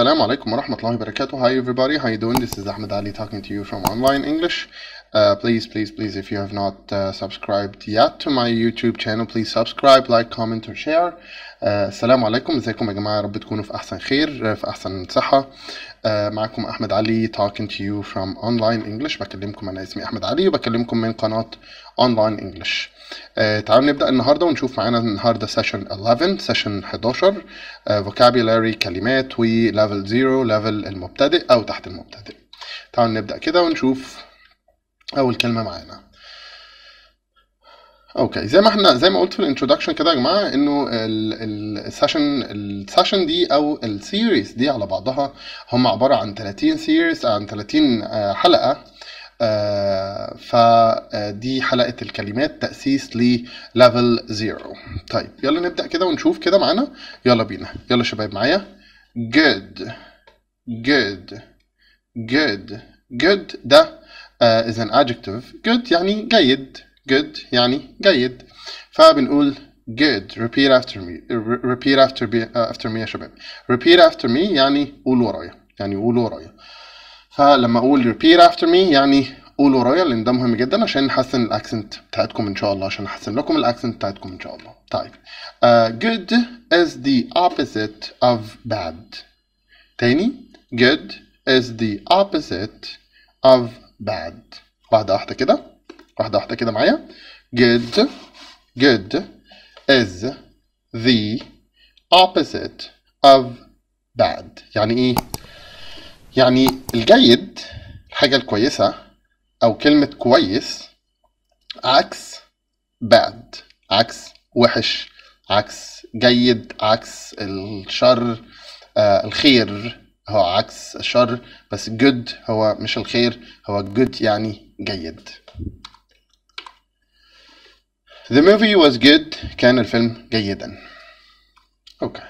السلام عليكم ورحمة الله وبركاته. Hi everybody, how you doing? This is Ahmed Ali talking to you from Online English. Uh, please, please, please, if you have not uh, subscribed yet to my YouTube channel, please subscribe, like, comment, or share. Uh, السلام عليكم، ازيكم يا جماعة؟ يا رب تكونوا في أحسن خير، في أحسن صحة. Uh, معكم أحمد علي talking to you from Online English. بكلمكم أنا اسمي أحمد علي وبكلمكم من قناة Online English. آه تعالوا نبدأ النهاردة ونشوف معانا النهاردة سيشن 11 سيشن 11 آه vocabulary كلمات و level 0 level المبتدئ أو تحت المبتدئ تعالوا نبدأ كده ونشوف أول كلمة معانا اوكي زي ما احنا زي ما قلت في الانترودكشن كده يا جماعه انه السيشن السيشن دي او السيريز دي على بعضها هم عباره عن 30 سيريز عن 30 حلقه آه فدي حلقة الكلمات تأسيس لليفل زيرو طيب يلا نبدأ كده ونشوف كده معانا يلا بينا يلا شباب معايا good good good good ده uh, is an adjective good يعني جيد good يعني جيد فبنقول good repeat after me repeat after me, uh, after me يا شباب repeat after me يعني قول ورايا يعني قول ورايا فلما اقول repeat after me يعني قولوا ورايا لان ده مهم جدا عشان نحسن الاكسنت بتاعتكم ان شاء الله عشان احسن لكم الاكسنت بتاعتكم ان شاء الله طيب uh, good is the opposite of bad تاني good is the opposite of bad واحدة واحدة كده واحدة واحدة كده معايا good good is the opposite of bad يعني ايه يعني الجيد الحاجة الكويسة أو كلمة كويس عكس bad عكس وحش عكس جيد عكس الشر آه الخير هو عكس الشر بس good هو مش الخير هو good يعني جيد The movie was good كان الفيلم جيدا اوكي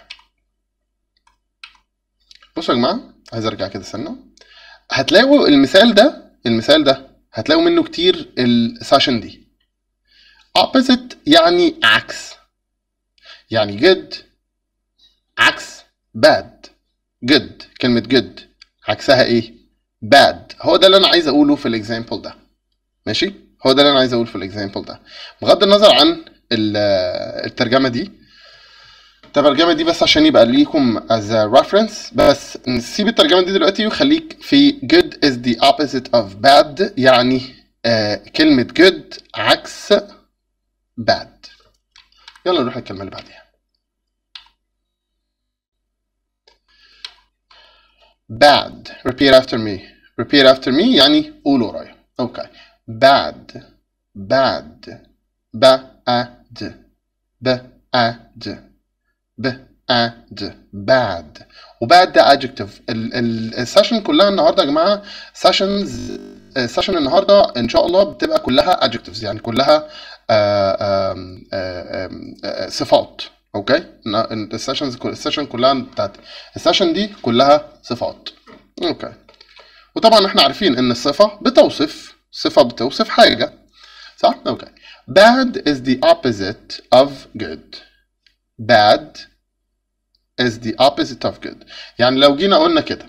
بصوا يا جماعة عايز ارجع كده سنة هتلاقوا المثال ده المثال ده هتلاقوا منه كتير السيشن دي opposite يعني عكس يعني good عكس bad good كلمة good عكسها ايه bad هو ده اللي انا عايز اقوله في الاكزامبل ده ماشي هو ده اللي انا عايز اقوله في الاكزامبل ده بغض النظر عن الترجمة دي الترجمة دي بس عشان يبقى ليكم as a reference بس نسيب الترجمة دي دلوقتي وخليك في good is the opposite of bad يعني آه كلمة good عكس bad يلا نروح الكلمة اللي بعديها bad repeat after me repeat after me يعني قول ورايا اوكي bad bad bad bad bad bad وباد ده adjective السيشن كلها النهارده يا جماعه سيشنز سيشن النهارده ان شاء الله بتبقى كلها adjectives يعني كلها آآ آآ صفات اوكي السيشنز السيشن كلها بتاعت السيشن دي كلها صفات اوكي وطبعا احنا عارفين ان الصفه بتوصف صفه بتوصف حاجه صح اوكي bad is the opposite of good bad is the opposite of good يعني لو جينا قلنا كده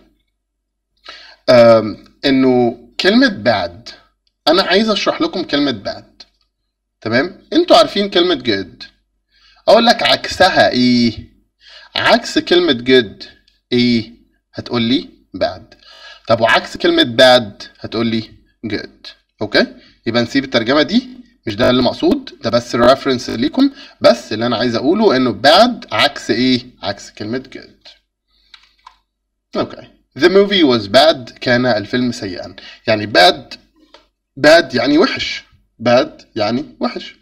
انه كلمة bad انا عايز اشرح لكم كلمة bad تمام انتوا عارفين كلمة good اقول لك عكسها ايه عكس كلمة good ايه هتقول لي bad طب وعكس كلمة bad هتقول لي good اوكي يبقى نسيب الترجمة دي مش ده اللي مقصود ده بس ريفرنس ليكم بس اللي انا عايز اقوله انه bad عكس ايه عكس كلمة good اوكي the movie was bad كان الفيلم سيئا يعني bad bad يعني وحش bad يعني وحش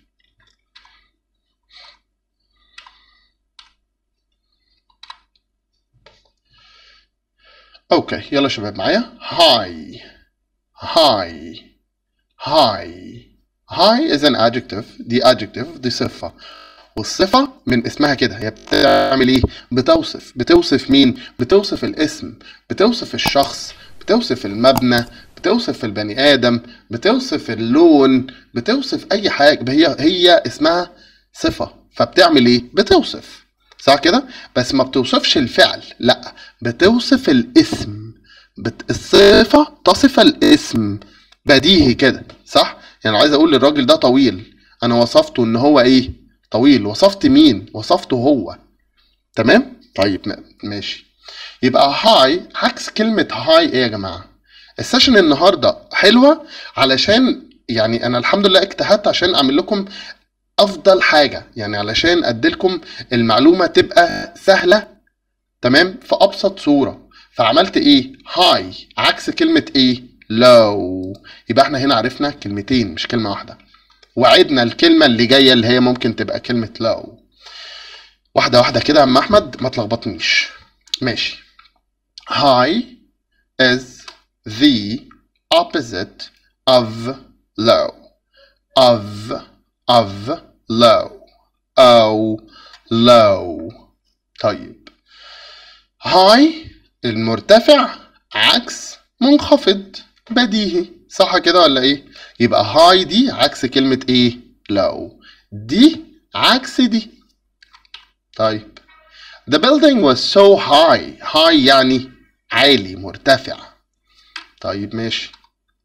اوكي يلا شباب معايا هاي هاي هاي high is an adjective دي adjective دي صفة والصفة من اسمها كده هي بتعمل ايه؟ بتوصف بتوصف مين؟ بتوصف الاسم بتوصف الشخص بتوصف المبنى بتوصف البني آدم بتوصف اللون بتوصف أي حاجة هي هي اسمها صفة فبتعمل ايه؟ بتوصف صح كده بس ما بتوصفش الفعل لا بتوصف الاسم بت... الصفة تصف الاسم بديهي كده صح يعني عايز اقول للراجل ده طويل انا وصفته ان هو ايه طويل وصفت مين وصفته هو تمام طيب م- ماشي يبقى هاي عكس كلمة هاي ايه يا جماعة السيشن النهاردة حلوة علشان يعني انا الحمد لله اجتهدت عشان اعمل لكم افضل حاجة يعني علشان اديلكم المعلومة تبقى سهلة تمام في ابسط صورة فعملت ايه هاي عكس كلمة ايه لو يبقى احنا هنا عرفنا كلمتين مش كلمة واحدة وعدنا الكلمة اللي جاية اللي هي ممكن تبقى كلمة لو واحدة واحدة كده يا عم أحمد ما تلخبطنيش ماشي high is the opposite of low of of low أو low طيب high المرتفع عكس منخفض بديهي صح كده ولا ايه يبقى هاي دي عكس كلمة ايه low دي عكس دي طيب The building was so high high يعني عالي مرتفع طيب ماشي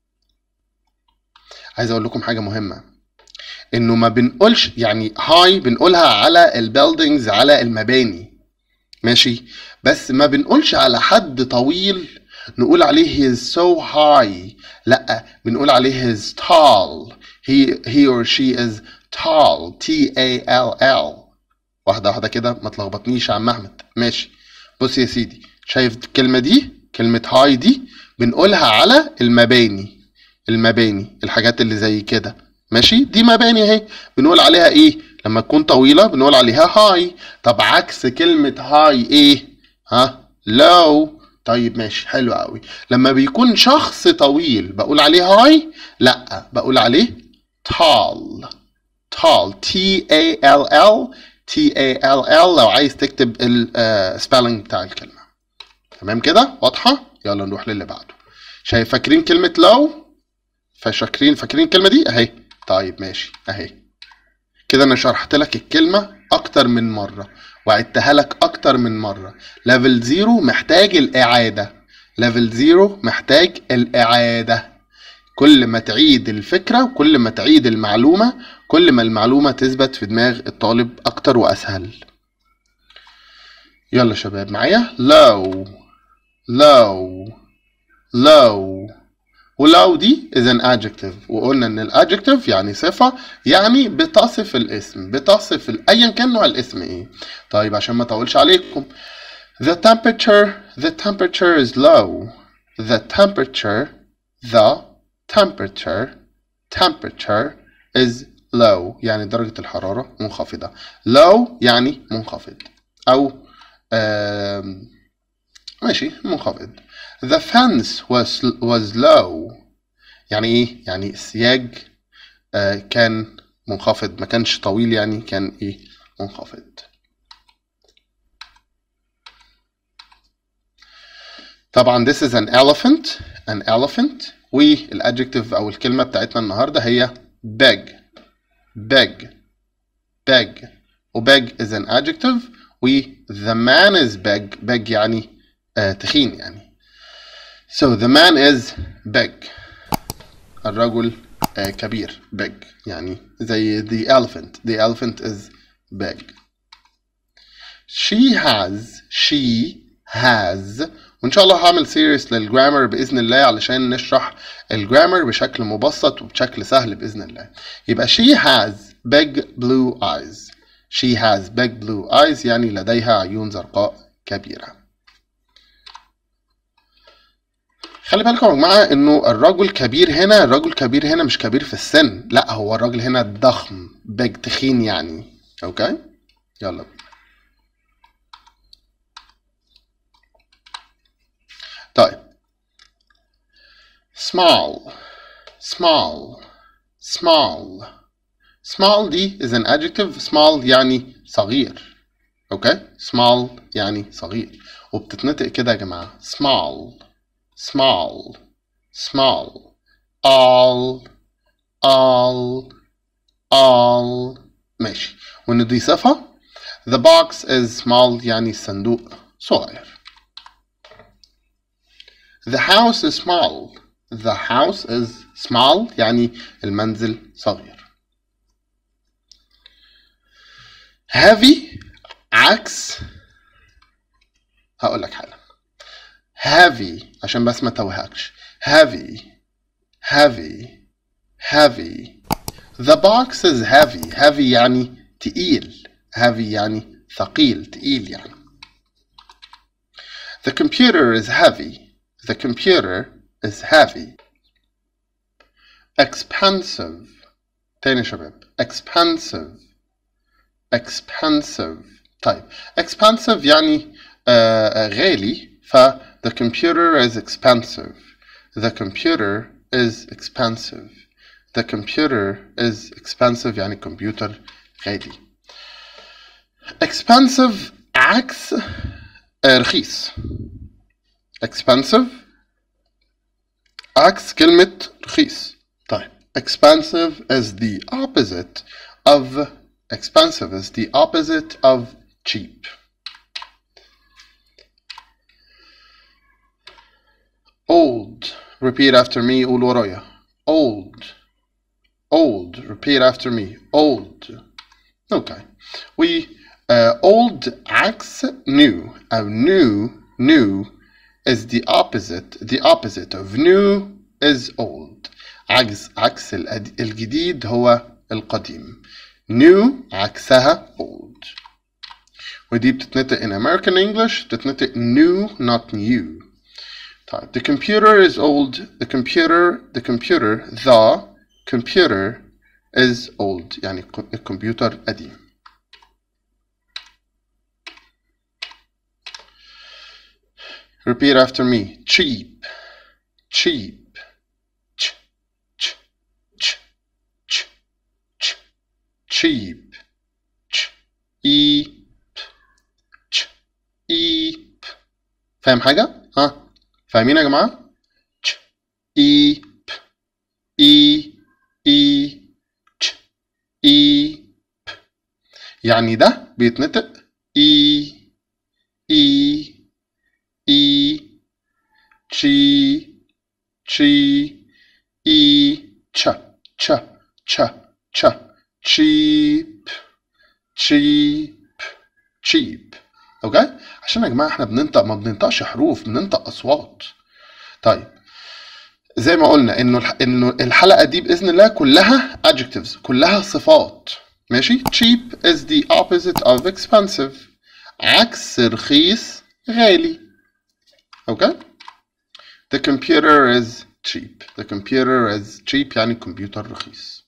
عايز اقول لكم حاجة مهمة انه ما بنقولش يعني هاي بنقولها على البيلدينجز على المباني ماشي بس ما بنقولش على حد طويل نقول عليه he is so high لا بنقول عليه he is tall he, he or she is tall T A L L واحدة واحدة كده ما تلخبطنيش يا عم أحمد ماشي بص يا سيدي شايف الكلمة دي كلمة هاي دي بنقولها على المباني المباني الحاجات اللي زي كده ماشي دي مباني اهي بنقول عليها ايه لما تكون طويلة بنقول عليها هاي طب عكس كلمة هاي ايه ها لو طيب ماشي حلو قوي لما بيكون شخص طويل بقول عليه هاي لا بقول عليه tall tall T A L L T A L L لو عايز تكتب السبيلنج بتاع الكلمة تمام كده واضحة يلا نروح للي بعده شايف فاكرين كلمة لو فاكرين فاكرين الكلمة دي اهي طيب ماشي اهي كده انا شرحت لك الكلمة اكتر من مرة وعدتها لك اكتر من مرة ليفل زيرو محتاج الاعادة ليفل زيرو محتاج الاعادة كل ما تعيد الفكرة وكل ما تعيد المعلومة كل ما المعلومة تثبت في دماغ الطالب أكتر وأسهل يلا شباب معايا لو لو لو ولو دي is an adjective وقلنا ان الادجكتيف يعني صفة يعني بتصف الاسم بتصف ال- ايا كان نوع الاسم ايه طيب عشان ما اطولش عليكم the temperature the temperature is low the temperature the temperature temperature is low يعني درجة الحرارة منخفضة low يعني منخفض أو آم، ماشي منخفض the fence was was low يعني إيه؟ يعني السياج آه، كان منخفض ما كانش طويل يعني كان إيه؟ منخفض طبعا this is an elephant an elephant والادجكتيف او الكلمه بتاعتنا النهارده هي beg beg beg و beg is an adjective و the man is beg beg يعني آه تخين يعني so the man is beg الرجل آه كبير beg يعني زي the elephant the elephant is beg she has she has وان شاء الله هعمل سيريس للجرامر باذن الله علشان نشرح الجرامر بشكل مبسط وبشكل سهل باذن الله يبقى she has big blue eyes she has big blue eyes يعني لديها عيون زرقاء كبيرة خلي بالكم يا جماعة انه الرجل كبير هنا الرجل كبير هنا مش كبير في السن لا هو الراجل هنا ضخم big تخين يعني اوكي يلا طيب small small small small دي is an adjective small يعني صغير اوكي small يعني صغير وبتتنطق كده يا جماعة small small small all all all ماشي وان دي صفة the box is small يعني الصندوق صغير the house is small the house is small يعني المنزل صغير heavy عكس هقول لك حاجة heavy عشان بس ما توهكش heavy heavy heavy the box is heavy heavy يعني تقيل heavy يعني ثقيل تقيل يعني the computer is heavy the computer is heavy expensive تاني يا شباب expensive expensive طيب expensive يعني آه غالي ف the computer is expensive the computer is expensive the computer is expensive يعني كمبيوتر غالي expensive عكس آه رخيص expensive عكس كلمة رخيص طيب expensive is the opposite of expensive is the opposite of cheap old repeat after me قول ورايا old old repeat after me old okay we uh, old عكس new أو new new is the opposite the opposite of new is old عكس عكس الأد- الجديد هو القديم new عكسها old ودي بتتنطق in American English بتتنطق new not new طيب the computer is old the computer the computer the computer is old يعني ك- الكمبيوتر قديم repeat after me cheap cheap ch ch ch ch ch cheap ch eep ch eep فاهم حاجة؟ ها؟ فاهمين يا جماعة؟ ch eep e e ch eep يعني ده بيتنطق e e e chi chi e cha cha cha cha cheap cheap cheap اوكي عشان يا جماعه احنا بننطق ما بننطقش حروف بننطق اصوات طيب زي ما قلنا انه الح... انه الحلقه دي باذن الله كلها adjectives كلها صفات ماشي cheap is the opposite of expensive عكس رخيص غالي اوكي the computer is cheap the computer is cheap يعني كمبيوتر رخيص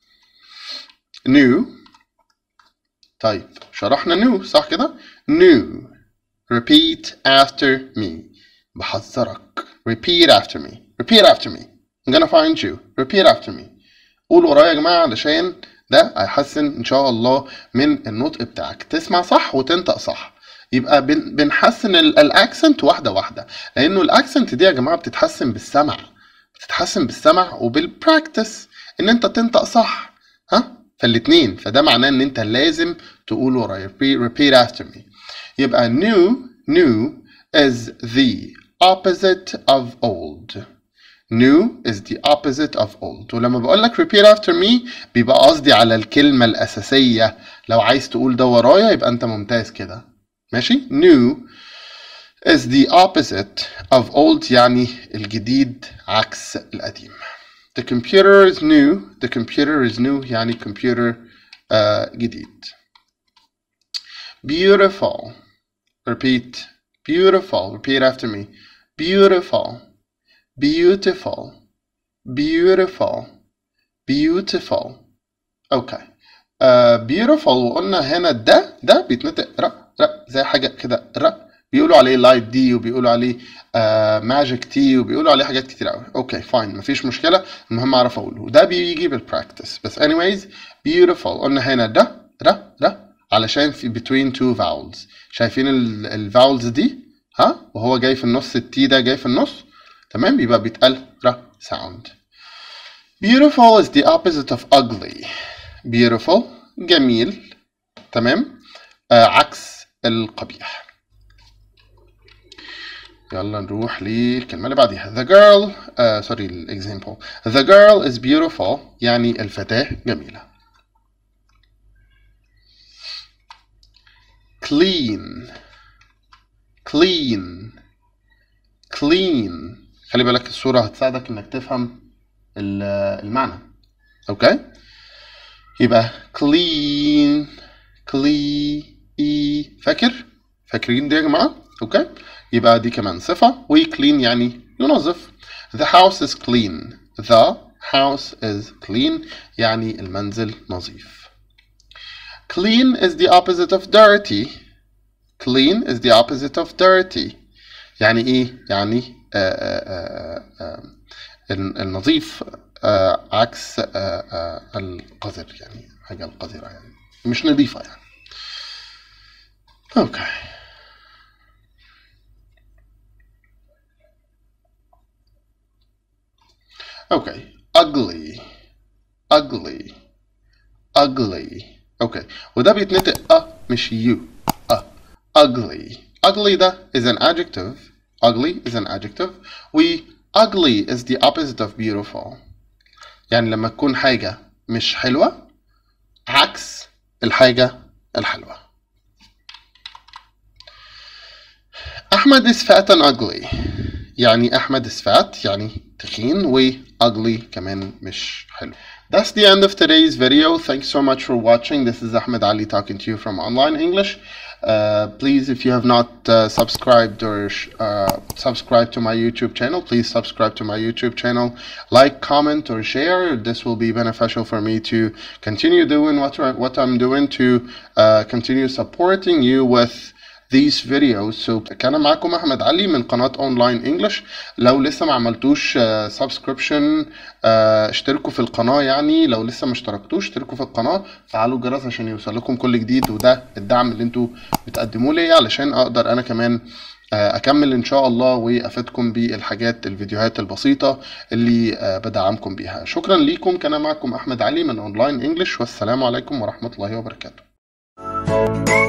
new طيب شرحنا new صح كده new repeat after me بحذرك repeat after me repeat after me I'm gonna find you repeat after me قول ورايا يا جماعة علشان ده هيحسن إن شاء الله من النطق بتاعك تسمع صح وتنطق صح يبقى بن- بنحسن الاكسنت واحدة واحدة لأنه الاكسنت دي يا جماعة بتتحسن بالسمع بتتحسن بالسمع وبالبراكتس إن أنت تنطق صح ها فالاتنين فده معناه إن أنت لازم تقول ورايا repeat, repeat after me يبقى new new is the opposite of old new is the opposite of old ولما بقول لك repeat after me بيبقى قصدي على الكلمة الأساسية لو عايز تقول ده ورايا يبقى أنت ممتاز كده ماشي new is the opposite of old يعني الجديد عكس القديم the computer is new the computer is new يعني computer uh, جديد beautiful repeat beautiful repeat after me beautiful beautiful beautiful beautiful اوكي uh, beautiful وقلنا هنا ده ده بيتنطق ر ر زي حاجه كده ر بيقولوا عليه لايت دي وبيقولوا عليه ماجيك تي وبيقولوا عليه حاجات كتير قوي اوكي فاين مفيش مشكله المهم اعرف اقوله وده بيجي بالبراكتس بس anyways beautiful قلنا هنا ده ر ر علشان في between two vowels شايفين الفاولز دي ها وهو جاي في النص التي ده جاي في النص تمام بيبقى بيتقال ر sound beautiful is the opposite of ugly beautiful جميل تمام آه عكس القبيح يلا نروح للكلمة اللي بعديها the girl uh, sorry الexample the girl is beautiful يعني الفتاة جميلة clean clean clean خلي بالك الصورة هتساعدك انك تفهم المعنى اوكي يبقى clean clean فاكر فاكرين دي يا جماعة اوكي يبقى دي كمان صفة و clean يعني ينظف the house is clean the house is clean يعني المنزل نظيف clean is the opposite of dirty clean is the opposite of dirty يعني ايه يعني آآ آآ آآ النظيف عكس القذر يعني حاجة القذرة يعني مش نظيفة يعني اوكي اوكي ugly ugly ugly اوكي وده بيتنطق ا مش يو ا ugly ugly ده is an adjective ugly is an adjective و ugly is the opposite of beautiful يعني لما تكون حاجة مش حلوة عكس الحاجة الحلوة أحمد is fat and ugly يعني أحمد is fat يعني تخين و ugly كمان مش حلو That's the end of today's video. Thanks so much for watching. This is Ahmed Ali talking to you from Online English. Uh, please, if you have not uh, subscribed or uh, subscribed to my YouTube channel, please subscribe to my YouTube channel. Like, comment, or share. This will be beneficial for me to continue doing what, what I'm doing to continue supporting you with these videos so كان معكم احمد علي من قناه اونلاين انجلش لو لسه ما عملتوش سبسكريبشن اشتركوا في القناه يعني لو لسه ما اشتركتوش اشتركوا في القناه فعلوا الجرس عشان يوصل لكم كل جديد وده الدعم اللي انتوا بتقدموه لي علشان اقدر انا كمان اكمل ان شاء الله وافيدكم بالحاجات الفيديوهات البسيطه اللي بدعمكم بيها شكرا ليكم كان معكم احمد علي من اونلاين انجلش والسلام عليكم ورحمه الله وبركاته